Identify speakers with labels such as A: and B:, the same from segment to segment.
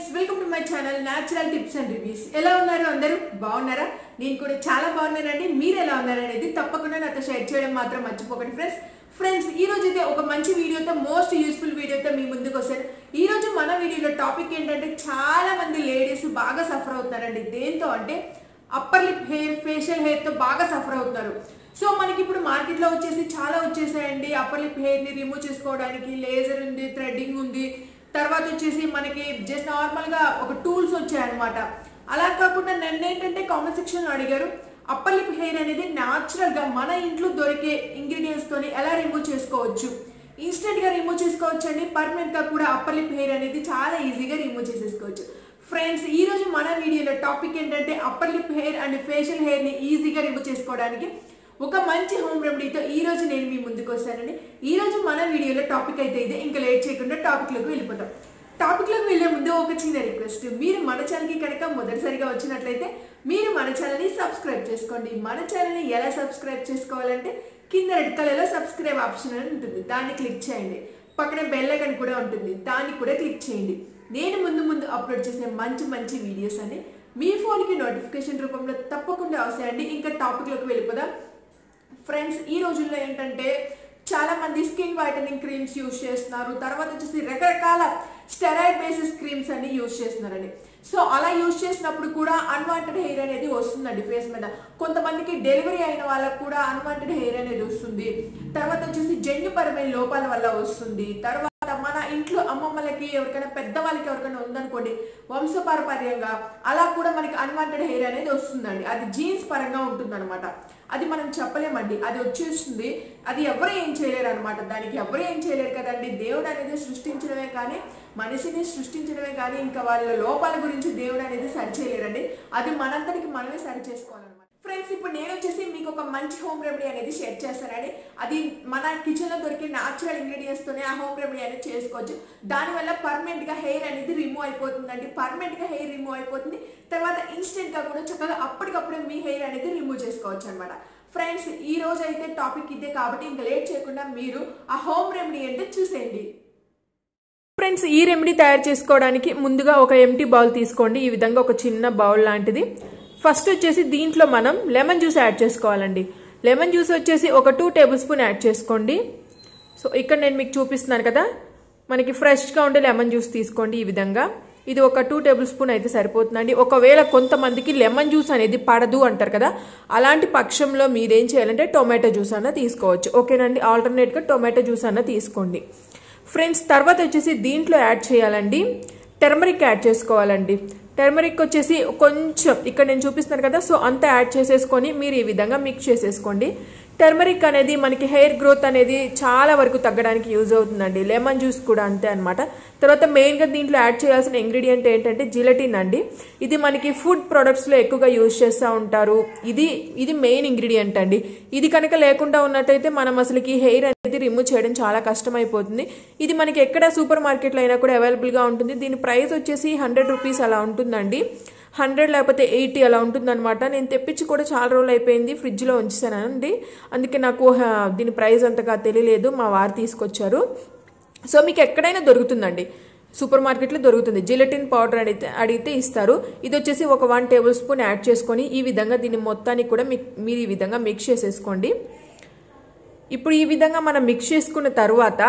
A: friends welcome to my channel natural tips and reviews ఎలా ఉన్నారు అందరూ బాగున్నారా నేను కూడా చాలా బాగున్నానండి మీరు ఎలా ఉన్నారు అనేది తప్పకుండా నాతో షేర్ చేయడం మాత్రం మర్చిపోకండి ఫ్రెండ్స్ ఫ్రెండ్స్ ఈ రోజు అయితే ఒక మంచి వీడియోతో మోస్ట్ యూస్ఫుల్ వీడియోతో మీ ముందుకు వస్తాను ఈ రోజు మన వీడియోలో టాపిక్ ఏంటంటే చాలా మంది లేడీస్ బాగా సఫర్ అవుతున్నారండి దేంతో అంటే upper lip hair facial hair తో బాగా సఫర్ అవుతున్నారు సో మనకి ఇప్పుడు మార్కెట్ లో వచ్చేసి చాలా వచ్చేసాయండి అప్పర్ లిప్ హెయిర్ ని రిమూవ్ చేసుకోవడానికి లేజర్ ఉంది థ్రెడ్డింగ్ ఉంది తర్వాత వచ్చేసి మనకి జస్ట్ నార్మల్ గా ఒక టూల్స్ వచ్చాయన్నమాట అలా కాకుండా నన్ను ఏంటంటే కామెంట్ సెక్షన్ లో అడిగారు అప్పర్ లిప్ హెయిర్ అనేది న్యాచురల్ గా మన ఇంట్లో దొరికే ఇంగ్రీడియంట్స్ తోని ఎలా రిమూవ్ చేసుకోవచ్చు ఇన్స్టెంట్ గా రిమూవ్ చేసుకోవచ్చు అండి పర్మనెంట్ గా కూడా అప్పర్ లిప్ హెయిర్ అనేది చాలా ఈజీగా రిమూవ్ చేసేసుకోవచ్చు ఫ్రెండ్స్ ఈ రోజు మన వీడియోలో టాపిక్ ఏంటంటే upper lip hair and facial hair ని ఈజీగా రిమూవ్ చేసుకోవడానికి ఒక మంచి హోమ్ రెమెడీతో ఈ రోజు నేను మీ ముందుకు వస్తానండి ఈ రోజు మన వీడియోలో టాపిక్ అయితే ఇదే ఇంకా లేట్ చేయకుండా టాపిక్ లోకి వెళ్ళిపోతాం టాపిక్ లోకి వెళ్ళే ముందు ఒక చిన్న రిక్వెస్ట్ మీరు మన ఛానల్కి కనుక మొదటిసారిగా వచ్చినట్లయితే మీరు మన ఛానల్ని సబ్స్క్రైబ్ చేసుకోండి మన ఛానల్ని ఎలా సబ్స్క్రైబ్ చేసుకోవాలంటే కింద రెడ్ కలర్లో సబ్స్క్రైబ్ ఆప్షన్ అని ఉంటుంది దాన్ని క్లిక్ చేయండి పక్కన బెల్ ఐకన్ కూడా ఉంటుంది దాన్ని కూడా క్లిక్ చేయండి నేను ముందు ముందు అప్లోడ్ చేసే మంచి మంచి వీడియోస్ అన్ని మీ ఫోన్కి నోటిఫికేషన్ రూపంలో తప్పకుండా వస్తాయండి ఇంకా టాపిక్లోకి వెళ్ళిపోదాం ఫ్రెండ్స్ ఈ రోజుల్లో ఏంటంటే చాలా మంది స్కిన్ వైటనింగ్ క్రీమ్స్ యూజ్ చేస్తున్నారు తర్వాత వచ్చేసి రకరకాల స్టెరాయిడ్ బేసిస్ క్రీమ్స్ అన్ని యూజ్ చేస్తున్నారండి సో అలా యూజ్ చేసినప్పుడు కూడా అన్వాంటెడ్ హెయిర్ అనేది వస్తుందండి ఫేస్ మీద కొంతమందికి డెలివరీ అయిన వాళ్ళకు కూడా అన్వాంటెడ్ హెయిర్ అనేది వస్తుంది తర్వాత వచ్చేసి జన్యుపరమైన లోపాల వల్ల వస్తుంది తర్వాత మన ఇంట్లో అమ్మమ్మలకి ఎవరికైనా పెద్దవాళ్ళకి ఎవరికైనా ఉందనుకోండి వంశపారపర్యంగా అలా కూడా మనకి అన్వాంటెడ్ హెయిర్ అనేది వస్తుందండి అది జీన్స్ పరంగా ఉంటుందన్నమాట అది మనం చెప్పలేమండి అది వచ్చేస్తుంది అది ఎవరు ఏం చేయలేరు అనమాట దానికి ఎవరు ఏం చేయలేరు కదండి దేవుడు అనేది సృష్టించడమే కానీ మనిషిని సృష్టించడమే కానీ ఇంకా వాళ్ళ లోపాల గురించి దేవుడు అనేది సరి చేయలేరండి అది మనందరికి మనమే సరి చేసుకోవాలన్నమాట ఫ్రెండ్స్ ఇప్పుడు నేను వచ్చేసి మీకు ఒక మంచి హోమ్ రెమెడీ అనేది షేర్ చేస్తానండి అది మన కిచెన్ లో దొరికే న్యాచురల్ ఇంగ్రీడియంట్స్ తోనే ఆ హోమ్ రెమెడీ అనేది చేసుకోవచ్చు దానివల్ల పర్మనెంట్ గా హెయిర్ అనేది రిమూవ్ అయిపోతుందండి పర్మనెంట్ గా హెయిర్ రిమూవ్ అయిపోతుంది తర్వాత ఇన్స్టెంట్ గా కూడా చక్కగా అప్పటికప్పుడే మీ హెయిర్ అనేది రిమూవ్ చేసుకోవచ్చు అనమాట ఫ్రెండ్స్ ఈ రోజు అయితే టాపిక్ ఇదే కాబట్టి ఇంకా లేట్ చేయకుండా మీరు ఆ హోమ్ రెమెడీ అంటే చూసేయండి ఫ్రెండ్స్ ఈ రెమెడీ తయారు చేసుకోవడానికి ముందుగా ఒక ఎంటీ బౌల్ తీసుకోండి ఈ విధంగా ఒక చిన్న బౌల్ లాంటిది ఫస్ట్ వచ్చేసి దీంట్లో మనం లెమన్ జ్యూస్ యాడ్ చేసుకోవాలండి లెమన్ జ్యూస్ వచ్చేసి ఒక టూ టేబుల్ స్పూన్ యాడ్ చేసుకోండి సో ఇక్కడ నేను మీకు చూపిస్తున్నాను కదా మనకి ఫ్రెష్గా ఉండే లెమన్ జ్యూస్ తీసుకోండి ఈ విధంగా ఇది ఒక టూ టేబుల్ స్పూన్ అయితే సరిపోతుందండి ఒకవేళ కొంతమందికి లెమన్ జ్యూస్ అనేది పడదు అంటారు కదా అలాంటి పక్షంలో మీరేం చేయాలంటే టొమాటో జ్యూస్ అన్న తీసుకోవచ్చు ఓకేనండి ఆల్టర్నేట్గా టొమాటో జ్యూస్ అన్న తీసుకోండి ఫ్రెండ్స్ తర్వాత వచ్చేసి దీంట్లో యాడ్ చేయాలండి టెర్మరిక్ యాడ్ చేసుకోవాలండి టర్మరిక్ వచ్చేసి కొంచెం ఇక్కడ నేను చూపిస్తున్నాను కదా సో అంతా యాడ్ చేసేసుకొని మీరు ఈ విధంగా మిక్స్ చేసేసుకోండి టర్మరిక్ అనేది మనకి హెయిర్ గ్రోత్ అనేది చాలా వరకు తగ్గడానికి యూజ్ అవుతుందండి లెమన్ జ్యూస్ కూడా అంతే అనమాట తర్వాత మెయిన్గా దీంట్లో యాడ్ చేయాల్సిన ఇంగ్రీడియంట్ ఏంటంటే జిలటిన్ అండి ఇది మనకి ఫుడ్ ప్రొడక్ట్స్లో ఎక్కువగా యూజ్ చేస్తూ ఉంటారు ఇది ఇది మెయిన్ ఇంగ్రీడియంట్ అండి ఇది కనుక లేకుండా ఉన్నట్టయితే మనం అసలుకి హెయిర్ అనేది రిమూవ్ చేయడం చాలా కష్టమైపోతుంది ఇది మనకి ఎక్కడ సూపర్ మార్కెట్లో అయినా కూడా అవైలబుల్గా ఉంటుంది దీని ప్రైస్ వచ్చేసి హండ్రెడ్ రూపీస్ అలా ఉంటుందండి హండ్రెడ్ లేకపోతే ఎయిటీ అలా ఉంటుందన్నమాట నేను తెప్పించి కూడా చాలా రోజులు అయిపోయింది ఫ్రిడ్జ్లో ఉంచానండి అందుకే నాకు దీని ప్రైస్ అంతగా తెలియలేదు మా వారు తీసుకొచ్చారు సో మీకు ఎక్కడైనా దొరుకుతుందండి సూపర్ మార్కెట్లో దొరుకుతుంది జిలటిన్ పౌడర్ అడిగితే అడిగితే ఇస్తారు ఇది వచ్చేసి ఒక వన్ టేబుల్ స్పూన్ యాడ్ చేసుకొని ఈ విధంగా దీన్ని మొత్తాన్ని కూడా మీరు ఈ విధంగా మిక్స్ చేసేసుకోండి ఇప్పుడు ఈ విధంగా మనం మిక్స్ చేసుకున్న తర్వాత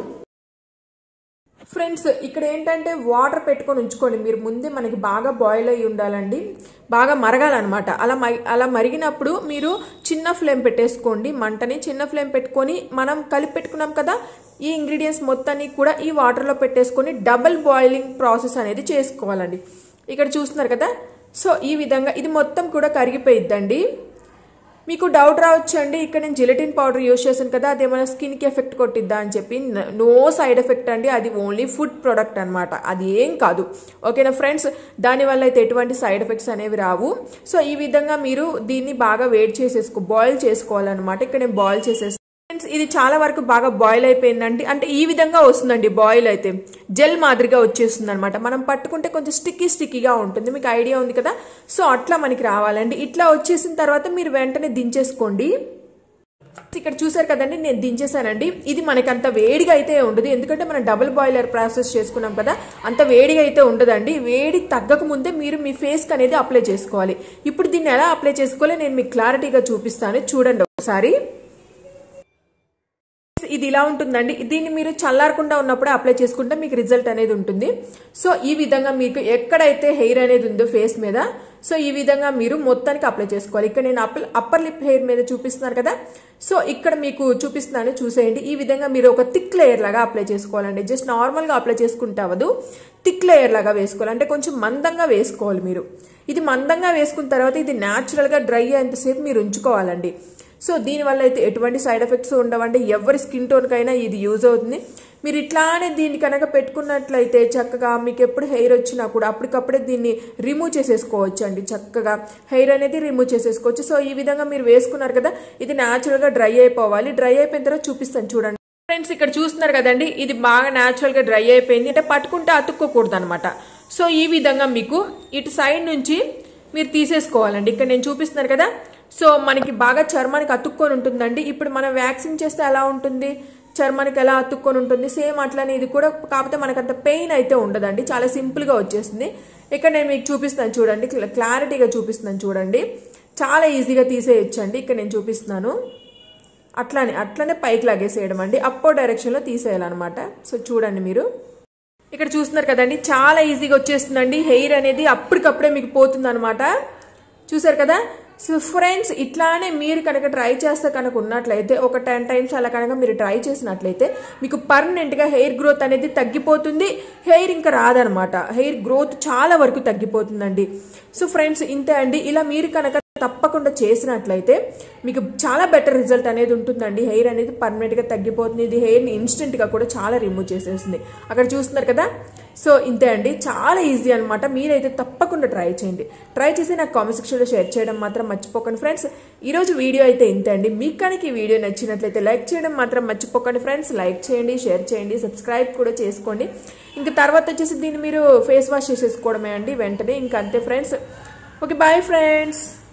A: ఫ్రెండ్స్ ఇక్కడ ఏంటంటే వాటర్ పెట్టుకొని ఉంచుకోండి మీరు ముందే మనకి బాగా బాయిల్ అయ్యి ఉండాలండి బాగా మరగాలన్నమాట అలా అలా మరిగినప్పుడు మీరు చిన్న ఫ్లేమ్ పెట్టేసుకోండి మంటని చిన్న ఫ్లేమ్ పెట్టుకొని మనం కలిపి పెట్టుకున్నాం కదా ఈ ఇంగ్రీడియంట్స్ మొత్తాన్ని కూడా ఈ వాటర్లో పెట్టేసుకొని డబుల్ బాయిలింగ్ ప్రాసెస్ అనేది చేసుకోవాలండి ఇక్కడ చూస్తున్నారు కదా సో ఈ విధంగా ఇది మొత్తం కూడా కరిగిపోయిద్దండి మీకు డౌట్ రావచ్చండి ఇక్కడ నేను జిలటిన్ పౌడర్ యూజ్ చేశాను కదా అది ఏమైనా స్కిన్కి ఎఫెక్ట్ కొట్టిద్దా అని చెప్పి నో సైడ్ ఎఫెక్ట్ అండి అది ఓన్లీ ఫుడ్ ప్రోడక్ట్ అనమాట అది ఏం కాదు ఓకేనా ఫ్రెండ్స్ దానివల్ల అయితే ఎటువంటి సైడ్ ఎఫెక్ట్స్ అనేవి రావు సో ఈ విధంగా మీరు దీన్ని బాగా వేడి చేసేసుకో బాయిల్ చేసుకోవాలన్నమాట ఇక్కడ నేను బాయిల్ చేసేస్తాను ఫ్రెండ్స్ ఇది చాలా వరకు బాగా బాయిల్ అయిపోయిందండి అంటే ఈ విధంగా వస్తుందండి బాయిల్ అయితే జెల్ మాదిరిగా వచ్చేస్తుంది అనమాట మనం పట్టుకుంటే కొంచెం స్టిక్కీ స్టిక్కీగా ఉంటుంది మీకు ఐడియా ఉంది కదా సో అట్లా మనకి రావాలండి ఇట్లా వచ్చేసిన తర్వాత మీరు వెంటనే దించేసుకోండి ఇక్కడ చూసారు కదండి నేను దించేసానండి ఇది మనకి అంత వేడిగా అయితే ఉండదు ఎందుకంటే మనం డబుల్ బాయిలర్ ప్రాసెస్ చేసుకున్నాం కదా అంత వేడిగా అయితే ఉండదండి వేడి తగ్గక ముందే మీరు మీ ఫేస్కి అనేది అప్లై చేసుకోవాలి ఇప్పుడు దీన్ని ఎలా అప్లై చేసుకోవాలో నేను మీకు క్లారిటీగా చూపిస్తాను చూడండి ఒకసారి ఇది ఇలా ఉంటుందండి దీన్ని మీరు చల్లారకుండా ఉన్నప్పుడే అప్లై చేసుకుంటే మీకు రిజల్ట్ అనేది ఉంటుంది సో ఈ విధంగా మీకు ఎక్కడైతే హెయిర్ అనేది ఉందో ఫేస్ మీద సో ఈ విధంగా మీరు మొత్తానికి అప్లై చేసుకోవాలి ఇక్కడ నేను అప్పర్ అప్పర్ లిప్ హెయిర్ మీద చూపిస్తున్నారు కదా సో ఇక్కడ మీకు చూపిస్తున్నాను చూసేయండి ఈ విధంగా మీరు ఒక థిక్ లేయర్ లాగా అప్లై చేసుకోవాలండి జస్ట్ నార్మల్గా అప్లై చేసుకుంటే అవ్వదు థిక్ లేయర్ లాగా వేసుకోవాలి అంటే కొంచెం మందంగా వేసుకోవాలి మీరు ఇది మందంగా వేసుకున్న తర్వాత ఇది న్యాచురల్గా డ్రై అయ్యేంతసేపు మీరు ఉంచుకోవాలండి సో దీనివల్ల అయితే ఎటువంటి సైడ్ ఎఫెక్ట్స్ ఉండవండి ఎవరి స్కిన్ టోన్కైనా ఇది యూజ్ అవుతుంది మీరు ఇట్లానే దీన్ని కనుక పెట్టుకున్నట్లయితే చక్కగా మీకు ఎప్పుడు హెయిర్ వచ్చినా కూడా అప్పటికప్పుడే దీన్ని రిమూవ్ చేసేసుకోవచ్చు అండి చక్కగా హెయిర్ అనేది రిమూవ్ చేసేసుకోవచ్చు సో ఈ విధంగా మీరు వేసుకున్నారు కదా ఇది న్యాచురల్గా డ్రై అయిపోవాలి డ్రై అయిపోయిన తర్వాత చూపిస్తాను చూడండి ఫ్రెండ్స్ ఇక్కడ చూస్తున్నారు కదండి ఇది బాగా న్యాచురల్గా డ్రై అయిపోయింది అంటే పట్టుకుంటే అతుక్కోకూడదు అనమాట సో ఈ విధంగా మీకు ఇటు సైడ్ నుంచి మీరు తీసేసుకోవాలండి ఇక్కడ నేను చూపిస్తున్నారు కదా సో మనకి బాగా చర్మానికి అతుక్కొని ఉంటుందండి ఇప్పుడు మనం వ్యాక్సిన్ చేస్తే ఎలా ఉంటుంది చర్మానికి ఎలా అతుక్కొని ఉంటుంది సేమ్ అట్లనే ఇది కూడా కాకపోతే మనకు అంత పెయిన్ అయితే ఉండదండి చాలా సింపుల్గా వచ్చేస్తుంది ఇక్కడ నేను మీకు చూపిస్తున్నాను చూడండి క్లారిటీగా చూపిస్తున్నాను చూడండి చాలా ఈజీగా తీసేయచ్చండి ఇక్కడ నేను చూపిస్తున్నాను అట్లానే అట్లనే పైకి లాగేసేయడం అండి అప్పో డైరెక్షన్లో తీసేయాలన్నమాట సో చూడండి మీరు ఇక్కడ చూస్తున్నారు కదండి చాలా ఈజీగా వచ్చేస్తుందండి హెయిర్ అనేది అప్పటికప్పుడే మీకు పోతుంది అనమాట చూసారు కదా సో ఫ్రెండ్స్ ఇట్లానే మీరు కనుక ట్రై చేస్తే కనుక ఉన్నట్లయితే ఒక టెన్ టైమ్స్ అలా కనుక మీరు ట్రై చేసినట్లయితే మీకు పర్మనెంట్గా హెయిర్ గ్రోత్ అనేది తగ్గిపోతుంది హెయిర్ ఇంకా రాదనమాట హెయిర్ గ్రోత్ చాలా వరకు తగ్గిపోతుందండి సో ఫ్రెండ్స్ ఇంతే అండి ఇలా మీరు కనుక తప్పకుండా చేసినట్లయితే మీకు చాలా బెటర్ రిజల్ట్ అనేది ఉంటుందండి హెయిర్ అనేది పర్మనెంట్గా తగ్గిపోతుంది ఇది హెయిర్ని ఇన్స్టెంట్గా కూడా చాలా రిమూవ్ చేసేస్తుంది అక్కడ చూస్తున్నారు కదా సో ఇంతే అండి చాలా ఈజీ అనమాట మీరైతే తప్పకుండా ట్రై చేయండి ట్రై చేసి నాకు కామెంట్ సెక్షన్లో షేర్ చేయడం మాత్రం మర్చిపోకండి ఫ్రెండ్స్ ఈరోజు వీడియో అయితే ఇంతే అండి మీకు కనుక ఈ వీడియో నచ్చినట్లయితే లైక్ చేయడం మాత్రం మర్చిపోకండి ఫ్రెండ్స్ లైక్ చేయండి షేర్ చేయండి సబ్స్క్రైబ్ కూడా చేసుకోండి ఇంకా తర్వాత వచ్చేసి దీన్ని మీరు ఫేస్ వాష్ చేసేసుకోవడమే అండి వెంటనే ఇంకా అంతే ఫ్రెండ్స్ ఓకే బాయ్ ఫ్రెండ్స్